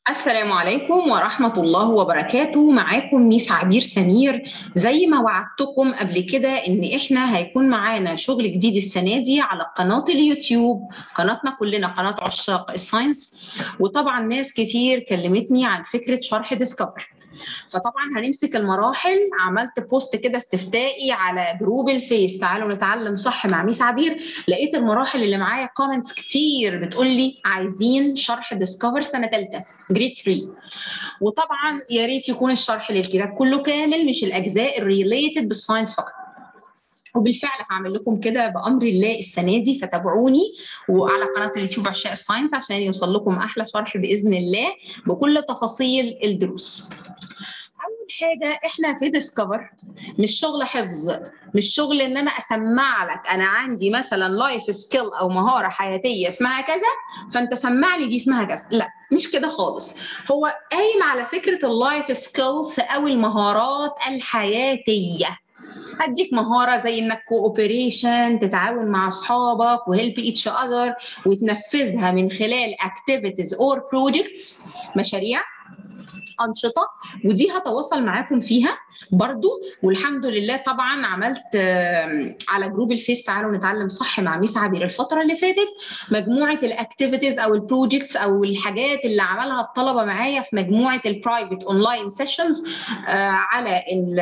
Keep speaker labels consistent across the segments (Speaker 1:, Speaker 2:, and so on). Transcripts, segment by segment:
Speaker 1: السلام عليكم ورحمة الله وبركاته معاكم ميس عبير سمير زي ما وعدتكم قبل كده ان احنا هيكون معانا شغل جديد السنة دي على قناة اليوتيوب قناتنا كلنا قناة عشاق الساينس وطبعا ناس كتير كلمتني عن فكرة شرح ديسكفر فطبعا هنمسك المراحل عملت بوست كده استفتائي على جروب الفيس تعالوا نتعلم صح مع ميس عبير لقيت المراحل اللي معايا كومنتس كتير بتقول لي عايزين شرح ديسكفر سنه ثالثه جريد 3 وطبعا يا ريت يكون الشرح للكتاب كله كامل مش الاجزاء الريليتد بالساينس فقط وبالفعل هعمل لكم كده بامر الله السنه دي فتابعوني وعلى قناه اليوتيوب عشاق الساينس عشان يوصل لكم احلى شرح باذن الله بكل تفاصيل الدروس. اول حاجه احنا في ديسكفر مش شغل حفظ مش شغل ان انا اسمع لك انا عندي مثلا لايف سكيل او مهاره حياتيه اسمها كذا فانت سمع لي دي اسمها كذا لا مش كده خالص هو قايم على فكره اللايف سكيلز او المهارات الحياتيه هديك مهاره زي انك كوبريشن تتعاون مع اصحابك وهيلب ايتش اذر وتنفذها من خلال اكتيفيتيز اور بروجكتس مشاريع انشطه ودي هتواصل معاكم فيها برضو والحمد لله طبعا عملت على جروب الفيس تعالوا نتعلم صح مع ميس عبير الفتره اللي فاتت مجموعه الاكتيفيتيز او البروجكتس او الحاجات اللي عملها الطلبه معايا في مجموعه البرايفت اونلاين سيشنز على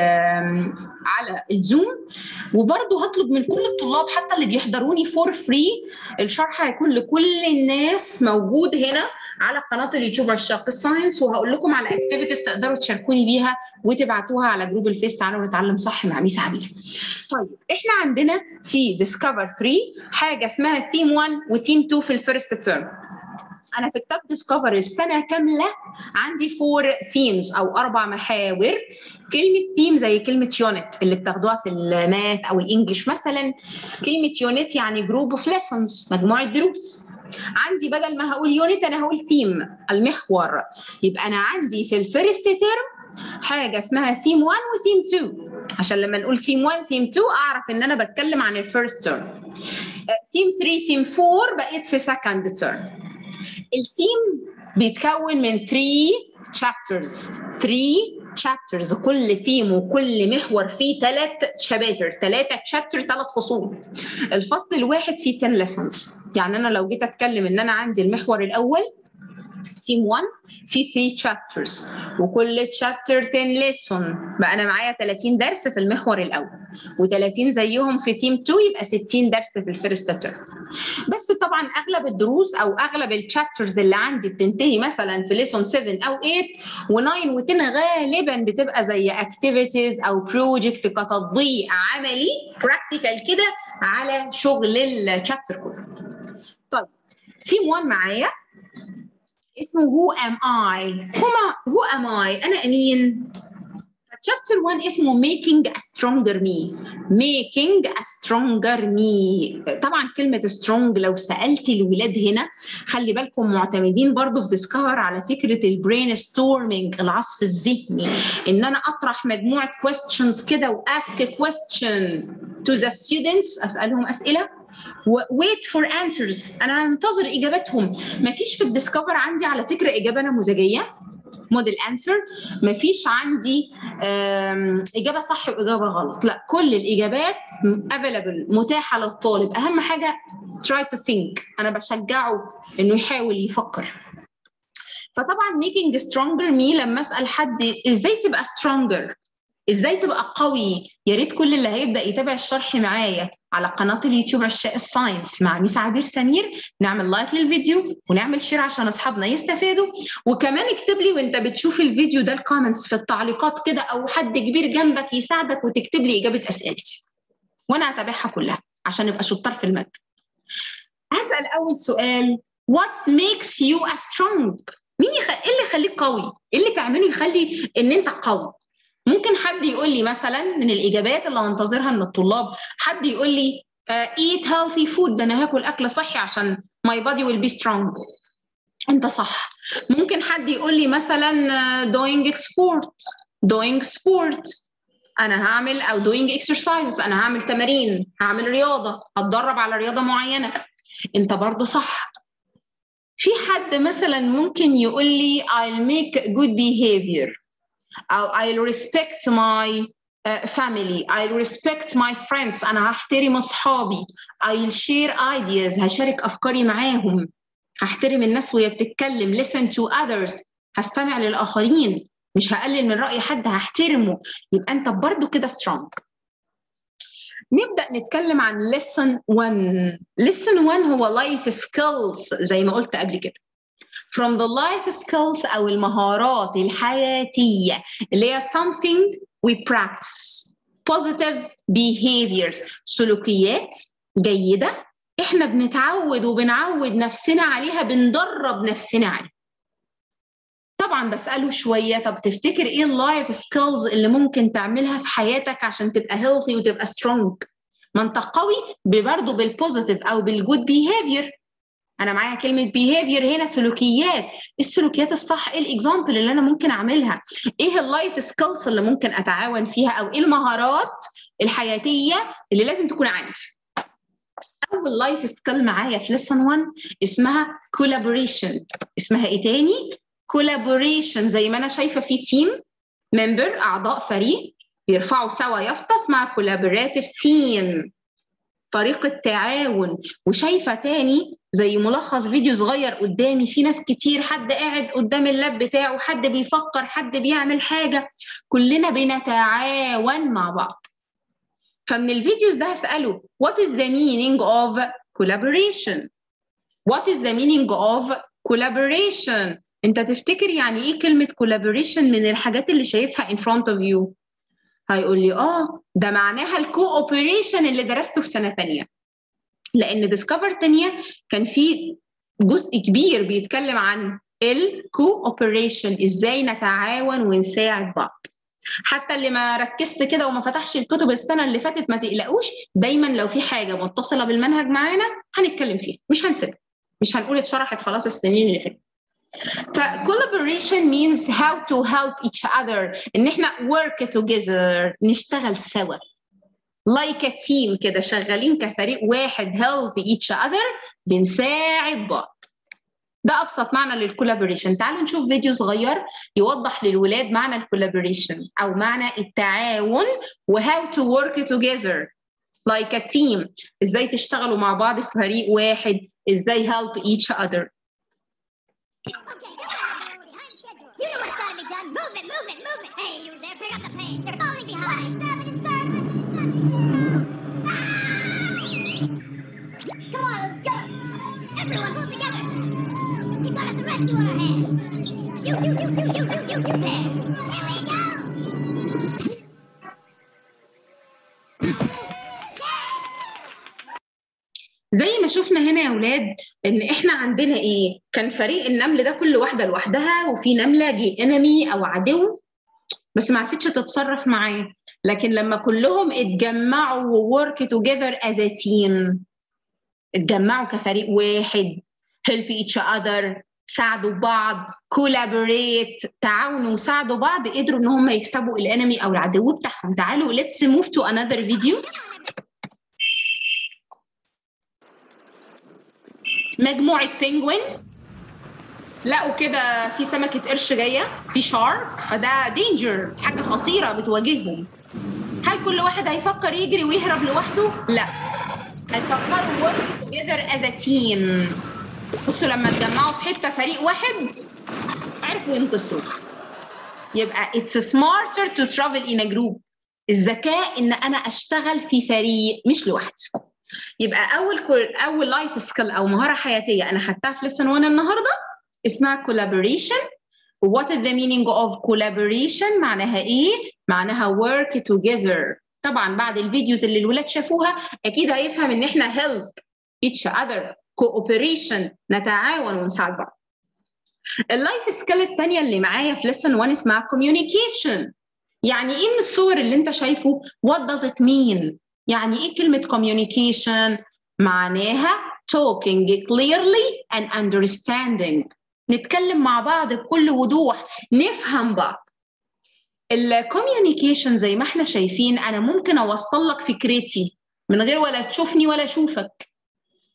Speaker 1: على الزوم وبرضو هطلب من كل الطلاب حتى اللي بيحضروني فور فري الشرح هيكون لكل الناس موجود هنا على قناه اليوتيوب عشاق الساينس وهقول لكم على اكتيفيتيز تقدروا تشاركوني بيها وتبعتوها على جروب الفيس تعالوا نتعلم صح مع ميس عبير. طيب احنا عندنا في ديسكفر 3 حاجه اسمها ثيم 1 وثيم 2 في الفيرست تيرم. انا في كتاب ديسكفر السنه كامله عندي فور ثيمز او اربع محاور كلمه ثيم زي كلمه يونت اللي بتاخدوها في الماث او الانجليش مثلا كلمه يونت يعني جروب اوف ليسونز مجموعه دروس عندي بدل ما هقول يونت انا هقول ثيم المحور يبقى انا عندي في الفيرست تيرم حاجه اسمها ثيم 1 وثيم 2 عشان لما نقول ثيم 1 ثيم 2 اعرف ان انا بتكلم عن الفيرست تيرم ثيم 3 ثيم 4 بقيت في سكند تيرم الثيم بيتكون من 3 chapters 3 chapters كل ثيم وكل محور فيه ثلاث شباتر ثلاثة chapter ثلاث فصول الفصل الواحد فيه 10 lessons يعني أنا لو جيت أتكلم إن أنا عندي المحور الأول ثيم 1 في 3 chapters وكل chapter 10 lesson بقى انا معايا 30 درس في المحور الاول و30 زيهم في ثيم 2 يبقى 60 درس في الفيرست تيرم بس طبعا اغلب الدروس او اغلب الشابترز اللي عندي بتنتهي مثلا في ليسون 7 او 8 و9 و10 غالبا بتبقى زي اكتيفيتيز او بروجكت كتطبيق عملي براكتيكال كده على شغل الشابتر كله طيب ثيم 1 معايا اسمه who am I هما who am I أنا مين chapter 1 اسمه making a stronger me making a stronger me طبعا كلمة strong لو سألت الولاد هنا خلي بالكم معتمدين برضو في ديسكفر على فكرة البرين ستورمينج العصف الذهني ان انا اطرح مجموعة questions كده و ask a question to the students اسألهم اسئلة wait for answers انا هنتظر اجاباتهم مفيش في الديسكفر عندي على فكره اجابه نموذجيه موديل انسر مفيش عندي اجابه صح واجابه غلط لا كل الاجابات افيلبل متاحه للطالب اهم حاجه try to think انا بشجعه انه يحاول يفكر فطبعا making stronger me لما اسال حد ازاي تبقى stronger ازاي تبقى قوي يا ريت كل اللي هيبدا يتابع الشرح معايا على قناه اليوتيوب عشاق الساينس مع ميس عبير سمير نعمل لايك للفيديو ونعمل شير عشان اصحابنا يستفادوا وكمان اكتب لي وانت بتشوف الفيديو ده الكومنتس في التعليقات كده او حد كبير جنبك يساعدك وتكتب لي اجابه اسئلتي وانا هتابعها كلها عشان نبقى شطار في الماده هسال اول سؤال what makes you a strong مين يخ... ايه اللي يخليك قوي ايه اللي تعمله يخلي ان انت قوي ممكن حد يقول لي مثلا من الاجابات اللي هنتظرها من الطلاب حد يقول لي uh, eat healthy food ده انا هاكل اكل صحي عشان my body will be strong انت صح ممكن حد يقول لي مثلا uh, doing sport doing sport انا هعمل او doing exercises انا هعمل تمارين هعمل رياضه هتدرب على رياضه معينه انت برضو صح في حد مثلا ممكن يقول لي I'll make good behavior أو I'll respect my uh, family I'll respect my friends أنا هحترم أصحابي I'll share ideas هشارك أفكاري معاهم هحترم الناس وهي بتتكلم listen to others هستمع للآخرين مش هقلل من رأي حد هحترمه يبقى أنت برضو كده strong نبدأ نتكلم عن lesson 1 lesson 1 هو life skills زي ما قلت قبل كده from the life skills أو المهارات الحياتية اللي هي something we practice positive behaviors سلوكيات جيدة احنا بنتعود وبنعود نفسنا عليها بندرب نفسنا عليها طبعا بساله شويه طب تفتكر ايه اللايف سكيلز اللي ممكن تعملها في حياتك عشان تبقى هيلثي وتبقى سترونج ما انت قوي برضه بالبوزيتيف او بالجود بيهيفير انا معايا كلمه بيهيفير هنا سلوكيات السلوكيات الصح ايه الاكزامبل اللي انا ممكن اعملها ايه اللايف سكيلز اللي ممكن اتعاون فيها او ايه المهارات الحياتيه اللي لازم تكون عندي اول لايف سكيل معايا في ليسون 1 اسمها كولابوريشن اسمها ايه تاني كولابوريشن زي ما انا شايفه في تيم ممبر اعضاء فريق بيرفعوا سوا يافطه اسمها كولابوراتيف تيم طريقه تعاون وشايفه تاني زي ملخص فيديو صغير قدامي في ناس كتير حد قاعد قدام اللاب بتاعه حد بيفكر حد بيعمل حاجه كلنا بنتعاون مع بعض فمن الفيديوز ده هسأله what is the meaning of collaboration what is the meaning of collaboration انت تفتكر يعني ايه كلمة collaboration من الحاجات اللي شايفها in front of you هيقول لي اه ده معناها الكوبريشن اللي درسته في سنة تانية لأن ديسكفر تانية كان في جزء كبير بيتكلم عن الكوبريشن ازاي نتعاون ونساعد بعض حتى اللي ما ركزت كده وما فتحش الكتب السنه اللي فاتت ما تقلقوش دايما لو في حاجه متصله بالمنهج معانا هنتكلم فيها مش هنسيبها مش هنقول اتشرحت خلاص السنين اللي فاتت ف collaboration means how to help each other ان احنا work together نشتغل سوا like a team كده شغالين كفريق واحد help each other بنساعد بعض ده ابسط معنى للكولابوريشن تعالوا نشوف فيديو صغير يوضح للولاد معنى الكولابوريشن او معنى التعاون وهاو تو ورك توجذر لايك ا تيم ازاي تشتغلوا مع بعض في فريق واحد ازاي help each other
Speaker 2: You know what's gotta be done. Move it, move it, move it. Hey, you there, pick up the pace. You're falling behind. Stop it, stop it, Come on, let's go. Everyone, pull together. We got us a rescue on our hands. You, you, you, you, you, you, you, you there. Here we go.
Speaker 1: زي ما شفنا هنا يا اولاد ان احنا عندنا ايه كان فريق النمل ده كل واحده لوحدها وفي نمله جه انمي او عدو بس ما عرفتش تتصرف معاه لكن لما كلهم اتجمعوا وورك توجذر از تيم اتجمعوا كفريق واحد help each other ساعدوا بعض كولابوريت تعاونوا وساعدوا بعض قدروا ان هم يكسبوا الانمي او العدو بتاعهم تعالوا let's move to another video مجموعة بينجوين لقوا كده في سمكة قرش جاية في شارك فده دينجر حاجة خطيرة بتواجههم هل كل واحد هيفكر يجري ويهرب لوحده؟ لا هيفكروا work together as a team بصوا لما اتجمعوا في حتة فريق واحد عرفوا ينتصروا يبقى it's smarter to travel in a group الذكاء ان انا اشتغل في فريق مش لوحدي يبقى اول كل اول لايف سكيل او مهاره حياتيه انا خدتها في ليسن 1 النهارده اسمها collaboration what is the meaning of collaboration معناها ايه معناها work together طبعا بعد الفيديوز اللي الولاد شافوها اكيد هيفهم ان احنا help each other cooperation نتعاون ونساعد بعض اللايف سكيل الثانيه اللي معايا في ليسن 1 اسمها communication يعني ايه من الصور اللي انت شايفه what does it mean يعني ايه كلمة communication؟ معناها talking clearly and understanding نتكلم مع بعض بكل وضوح نفهم بعض الكوميونيكيشن زي ما احنا شايفين انا ممكن اوصل لك فكرتي من غير ولا تشوفني ولا اشوفك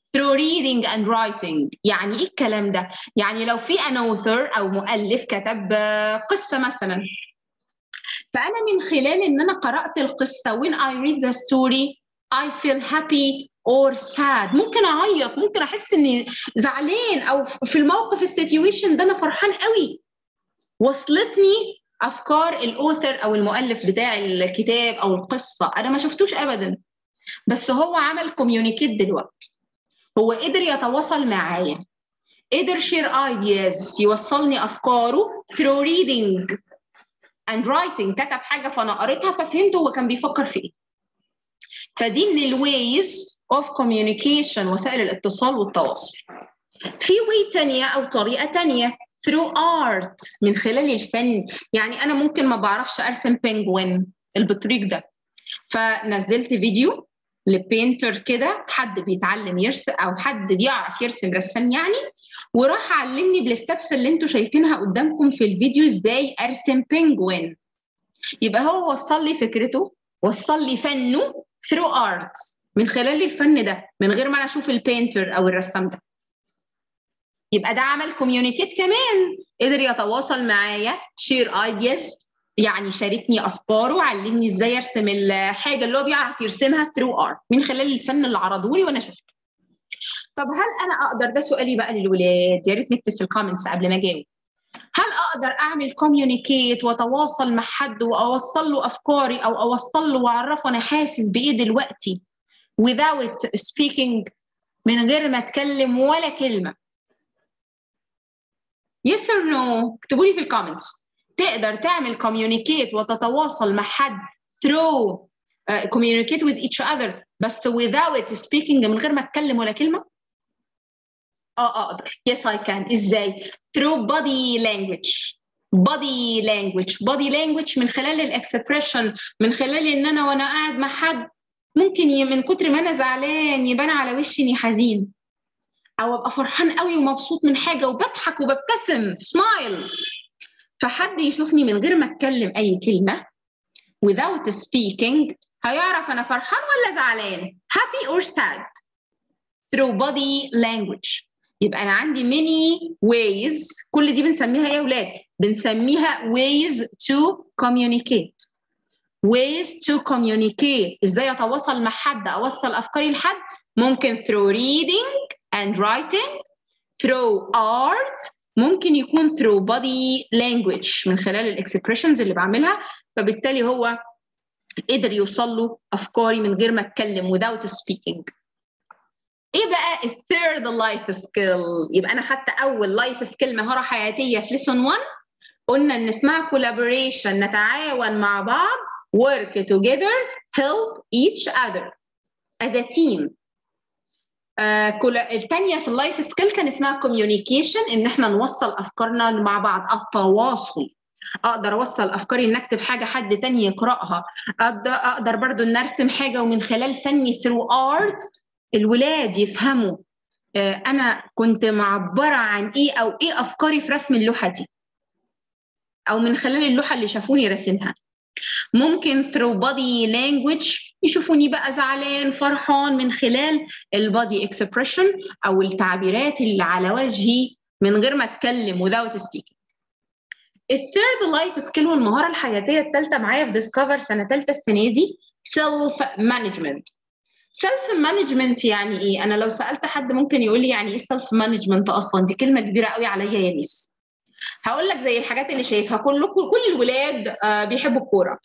Speaker 1: through reading and writing يعني ايه الكلام ده يعني لو في an author او مؤلف كتب قصه مثلا فانا من خلال ان انا قرات القصه when I read the story I feel happy or sad ممكن اعيط ممكن احس اني زعلان او في الموقف السيتويشن ده انا فرحان قوي وصلتني افكار الاوثر او المؤلف بتاع الكتاب او القصه انا ما شفتوش ابدا بس هو عمل كوميونيكيت دلوقتي هو قدر يتواصل معايا قدر شير ايدياز يوصلني افكاره through reading and writing كتب حاجه فانا قريتها ففهمت هو كان بيفكر في ايه فدي من الويز اوف كوميونيكيشن وسائل الاتصال والتواصل في واي تانية او طريقه تانية through art من خلال الفن يعني انا ممكن ما بعرفش ارسم بينجوين البطريق ده فنزلت فيديو لبينتر كده حد بيتعلم يرسم او حد بيعرف يرسم رسام يعني وراح علمني بالستبس اللي انتوا شايفينها قدامكم في الفيديو ازاي ارسم بينجوين يبقى هو وصل لي فكرته وصل لي فنه through art من خلال الفن ده من غير ما انا اشوف البينتر او الرسام ده يبقى ده عمل كوميونيكيت كمان قدر يتواصل معايا شير ايدياز يعني شاركني افكاره علمني ازاي ارسم الحاجه اللي هو بيعرف يرسمها ثرو ارت من خلال الفن اللي عرضه لي وانا شفته طب هل انا اقدر ده سؤالي بقى للولاد يا ريت نكتب في الكومنتس قبل ما اجاوب هل اقدر اعمل كوميونيكيت واتواصل مع حد واوصل له افكاري او اوصل له واعرفه انا حاسس بايه دلوقتي without speaking من غير ما اتكلم ولا كلمه yes or no اكتبوا لي في الكومنتس تقدر تعمل communicate وتتواصل مع حد through uh, communicate with each other بس without speaking من غير ما اتكلم ولا كلمه اه اقدر yes I can ازاي through body language body language body language من خلال الاكسبريشن من خلال ان انا وانا قاعد مع حد ممكن من كتر ما انا زعلان يبان على وشي اني حزين او ابقى فرحان قوي ومبسوط من حاجه وبضحك وببتسم سمايل فحد يشوفني من غير ما اتكلم اي كلمه without speaking هيعرف انا فرحان ولا زعلان happy or sad through body language يبقى انا عندي many ways كل دي بنسميها ايه يا اولاد بنسميها ways to communicate ways to communicate ازاي اتواصل مع حد اوصل افكاري لحد ممكن through reading and writing through art ممكن يكون through body language من خلال الاكسبريشنز اللي بعملها فبالتالي هو قدر يوصل له افكاري من غير ما اتكلم without speaking ايه بقى الثيرد لايف سكيل يبقى انا خدت اول لايف سكيل مهاره حياتيه في ليسون 1 قلنا ان اسمها collaboration نتعاون مع بعض work together help each other as a team آه الثانيه في اللايف سكيل كان اسمها communication ان احنا نوصل افكارنا مع بعض التواصل اقدر اوصل افكاري ان اكتب حاجه حد تاني يقراها اقدر اقدر برضو ان ارسم حاجه ومن خلال فني through art الولاد يفهموا آه انا كنت معبره عن ايه او ايه افكاري في رسم اللوحه دي او من خلال اللوحه اللي شافوني راسمها ممكن through body language يشوفوني بقى زعلان فرحان من خلال البادي اكسبريشن او التعبيرات اللي على وجهي من غير ما اتكلم without speaking الثيرد لايف سكيل والمهاره الحياتيه الثالثه معايا في ديسكفر سنه ثالثه السنه دي سيلف مانجمنت سيلف مانجمنت يعني ايه انا لو سالت حد ممكن يقول لي يعني ايه سيلف مانجمنت اصلا دي كلمه كبيره قوي عليا يا ميس هقول لك زي الحاجات اللي شايفها كلكم كل الولاد آه بيحبوا الكوره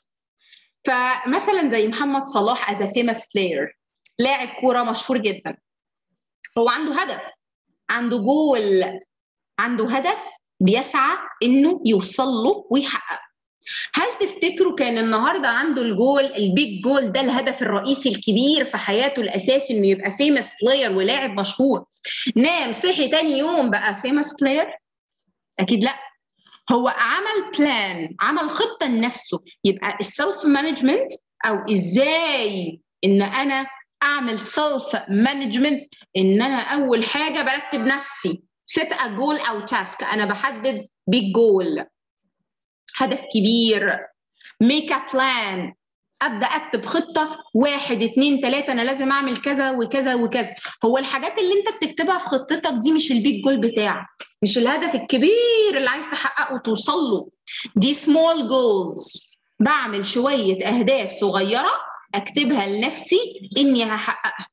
Speaker 1: فمثلا زي محمد صلاح از فيمس بلاير لاعب كوره مشهور جدا هو عنده هدف عنده جول عنده هدف بيسعى انه يوصل له ويحققه هل تفتكروا كان النهارده عنده الجول البيج جول ده الهدف الرئيسي الكبير في حياته الاساسي انه يبقى فيمس بلاير ولاعب مشهور نام صحي تاني يوم بقى فيمس بلاير اكيد لا هو عمل بلان عمل خطه لنفسه يبقى السيلف مانجمنت او ازاي ان انا اعمل سيلف مانجمنت ان انا اول حاجه برتب نفسي set a goal او task انا بحدد big goal هدف كبير make a plan ابدا اكتب خطه واحد اتنين تلاته انا لازم اعمل كذا وكذا وكذا هو الحاجات اللي انت بتكتبها في خطتك دي مش البيج جول بتاعك مش الهدف الكبير اللي عايز تحققه وتوصل له دي سمول جولز بعمل شويه اهداف صغيره اكتبها لنفسي اني هحققها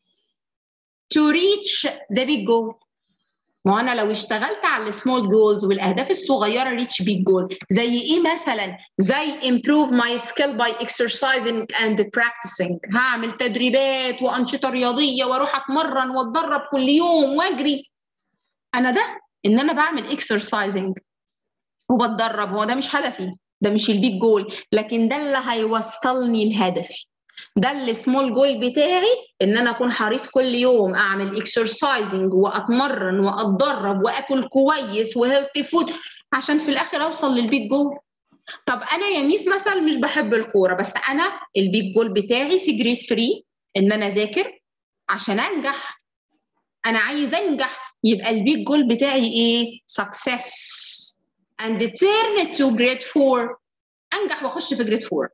Speaker 1: to reach the big goal ما انا لو اشتغلت على السمول جولز والاهداف الصغيره ريتش بيج جول زي ايه مثلا زي improve my skill by exercising and practicing هعمل تدريبات وانشطه رياضيه واروح اتمرن واتدرب كل يوم واجري انا ده ان انا بعمل exercising وبتدرب هو ده مش هدفي ده مش البيج جول لكن ده اللي هيوصلني لهدفي ده السمول جول بتاعي ان انا اكون حريص كل يوم اعمل اكسرسايزنج واتمرن واتدرب واكل كويس وهيلثي فود عشان في الاخر اوصل للبيت جول طب انا يا ميس مثلا مش بحب الكوره بس انا البيت جول بتاعي في جريد 3 ان انا اذاكر عشان انجح انا عايز انجح يبقى البيت جول بتاعي ايه success and turn it to grade 4 انجح واخش في جريد 4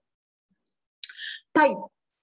Speaker 1: طيب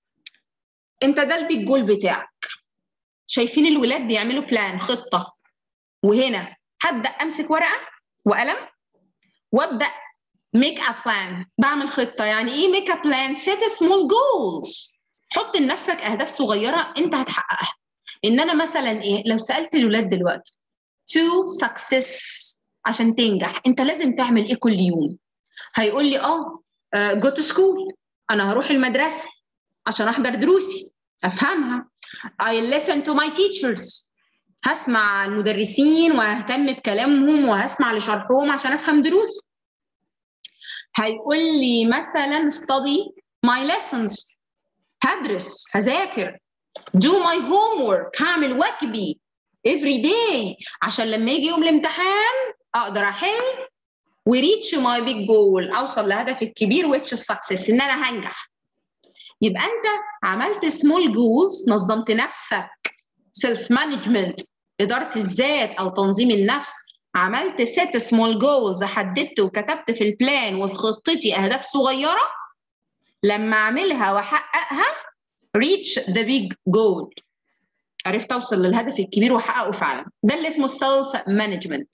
Speaker 1: انت ده البيج جول بتاعك شايفين الولاد بيعملوا بلان خطه وهنا هبدا امسك ورقه وقلم وابدا ميك ا بلان بعمل خطه يعني ايه ميك ا بلان سيت سمول جولز حط لنفسك اهداف صغيره انت هتحققها ان انا مثلا ايه لو سالت الولاد دلوقتي to success عشان تنجح انت لازم تعمل ايه كل يوم هيقول لي اه جو تو سكول انا هروح المدرسه عشان احضر دروسي افهمها I listen to my teachers هسمع المدرسين وههتم بكلامهم وهسمع لشرحهم عشان افهم دروسي هيقول لي مثلا study my lessons هدرس هذاكر do my homework هعمل واجبي every day عشان لما يجي يوم الامتحان اقدر احل وريتش ماي بيج جول اوصل لهدفي الكبير which is success ان انا هنجح يبقى انت عملت سمول جولز نظمت نفسك سيلف مانجمنت اداره الذات او تنظيم النفس عملت ست سمول جولز حددت وكتبت في البلان وفي خطتي اهداف صغيره لما اعملها واحققها ريتش ذا بيج جول عرفت اوصل للهدف الكبير واحققه فعلا ده اللي اسمه السيلف مانجمنت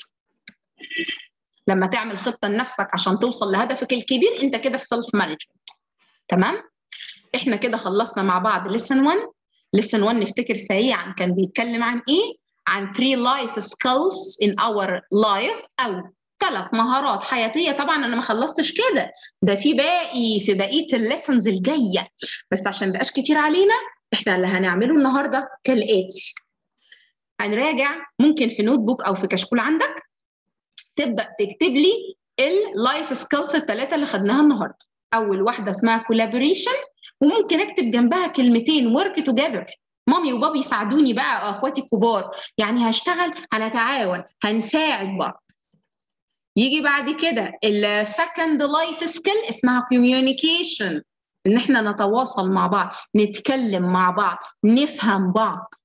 Speaker 1: لما تعمل خطه لنفسك عشان توصل لهدفك الكبير انت كده في سيلف مانجمنت تمام احنا كده خلصنا مع بعض ليسن 1 ليسن 1 نفتكر سريعا كان بيتكلم عن ايه عن 3 life skills in our life او ثلاث مهارات حياتيه طبعا انا ما خلصتش كده ده في باقي في بقيه الليسنز الجايه بس عشان بقاش كتير علينا احنا اللي هنعمله النهارده كالاتي هنراجع ممكن في نوت بوك او في كشكول عندك تبدا تكتب لي اللايف سكيلز الثلاثه اللي خدناها النهارده اول واحده اسمها كولابوريشن وممكن اكتب جنبها كلمتين ورك توجذر مامي وبابي يساعدوني بقى اخواتي الكبار يعني هشتغل هنتعاون هنساعد بعض يجي بعد كده السكند لايف سكيل اسمها كوميونيكيشن ان احنا نتواصل مع بعض نتكلم مع بعض نفهم بعض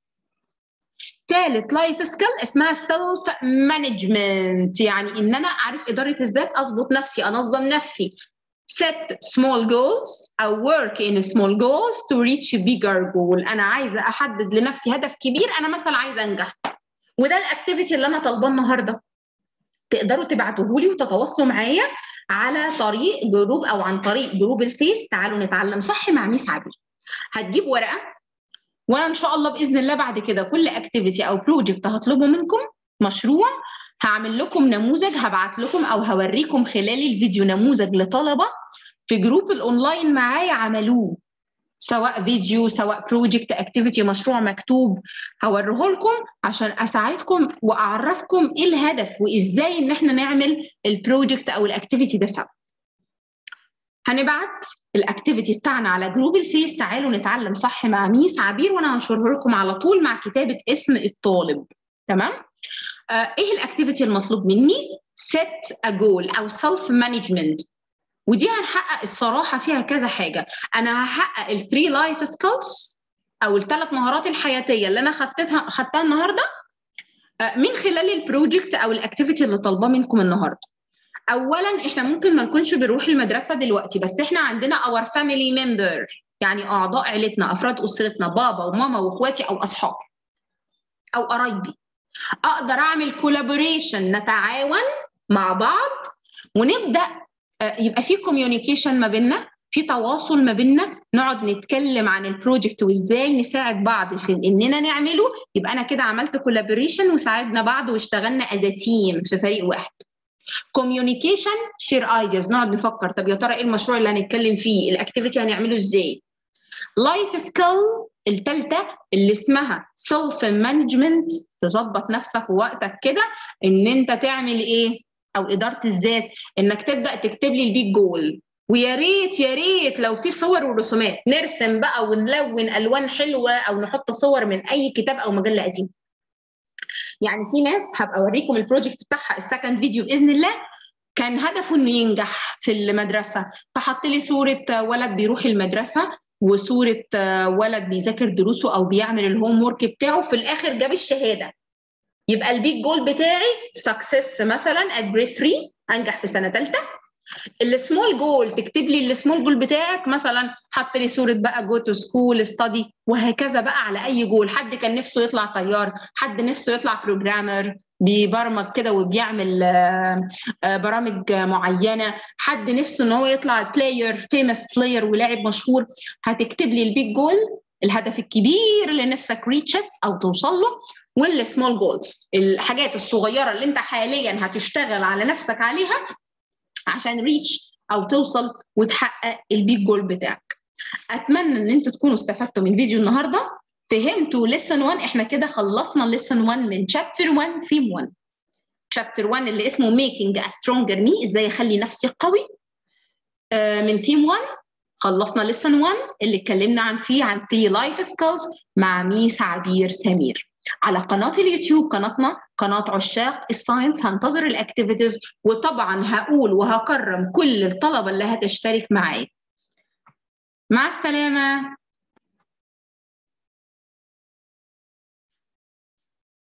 Speaker 1: ثالث لايف سكيل اسمها سيلف مانجمنت يعني ان انا اعرف اداره الذات اظبط نفسي انظم نفسي set small goals او work in small goals to reach bigger goal انا عايزه احدد لنفسي هدف كبير انا مثلا عايزه انجح وده الاكتيفيتي اللي انا طالباه النهارده تقدروا تبعتوه لي وتتواصلوا معايا على طريق جروب او عن طريق جروب الفيس تعالوا نتعلم صح مع ميس عبير هتجيب ورقه وانا ان شاء الله باذن الله بعد كده كل اكتيفيتي او بروجكت هطلبه منكم مشروع هعمل لكم نموذج هبعت لكم او هوريكم خلال الفيديو نموذج لطلبه في جروب الاونلاين معايا عملوه سواء فيديو سواء بروجكت اكتيفيتي مشروع مكتوب هوريه لكم عشان اساعدكم واعرفكم ايه الهدف وازاي ان احنا نعمل البروجكت او الاكتيفيتي ده سوا هنبعت الاكتيفيتي بتاعنا على جروب الفيس تعالوا نتعلم صح مع ميس عبير وانا هنشره لكم على طول مع كتابه اسم الطالب تمام آه ايه الاكتيفيتي المطلوب مني set a goal او self management ودي هنحقق الصراحه فيها كذا حاجه انا هحقق الثري لايف سكيلز او الثلاث مهارات الحياتيه اللي انا خدتها خدتها النهارده من خلال البروجكت او الاكتيفيتي اللي طالباه منكم النهارده اولا احنا ممكن ما نكونش بنروح المدرسه دلوقتي بس احنا عندنا اور فاميلي ممبر يعني اعضاء عيلتنا افراد اسرتنا بابا وماما واخواتي او اصحابي او قرايبي اقدر اعمل كولابوريشن نتعاون مع بعض ونبدا يبقى في كوميونيكيشن ما بيننا في تواصل ما بيننا نقعد نتكلم عن البروجكت وازاي نساعد بعض في اننا نعمله يبقى انا كده عملت كولابوريشن وساعدنا بعض واشتغلنا از تيم في فريق واحد كوميونيكيشن شير ايدياز نقعد نفكر طب يا ترى ايه المشروع اللي هنتكلم فيه الاكتيفيتي هنعمله ازاي لايف سكيل الثالثه اللي اسمها سيلف مانجمنت تظبط نفسك ووقتك كده ان انت تعمل ايه او اداره الذات انك تبدا تكتب لي البيج جول ويا ريت يا ريت لو في صور ورسومات نرسم بقى ونلون الوان حلوه او نحط صور من اي كتاب او مجله قديمه يعني في ناس هبقى اوريكم البروجكت بتاعها السكند فيديو باذن الله كان هدفه انه ينجح في المدرسه فحط لي صوره ولد بيروح المدرسه وصوره ولد بيذاكر دروسه او بيعمل الهوم ورك بتاعه في الاخر جاب الشهاده يبقى البيج جول بتاعي سكسس مثلا ات جريد 3 انجح في سنه ثالثه السمول جول تكتب لي السمول جول بتاعك مثلا حط لي صوره بقى جو تو سكول ستادي وهكذا بقى على اي جول حد كان نفسه يطلع طيار حد نفسه يطلع بروجرامر بيبرمج كده وبيعمل برامج معينه حد نفسه ان هو يطلع بلاير فيمس بلاير ولاعب مشهور هتكتب لي البيج جول الهدف الكبير اللي نفسك ريتشت او توصل له والسمول جولز الحاجات الصغيره اللي انت حاليا هتشتغل على نفسك عليها عشان ريتش او توصل وتحقق البيج جول بتاعك اتمنى ان انتوا تكونوا استفدتوا من فيديو النهارده فهمتوا ليسن 1 احنا كده خلصنا ليسن 1 من شابتر 1 ثيم 1 شابتر 1 اللي اسمه ميكينج ا سترونجر مي ازاي اخلي نفسي قوي آه من ثيم 1 خلصنا ليسن 1 اللي اتكلمنا عن فيه عن 3 لايف سكيلز مع ميس عبير سمير على قناة اليوتيوب قناتنا قناة عشاق الساينس هنتظر الاكتيفيتيز وطبعا هقول وهكرم كل الطلبة اللي هتشترك معايا مع السلامة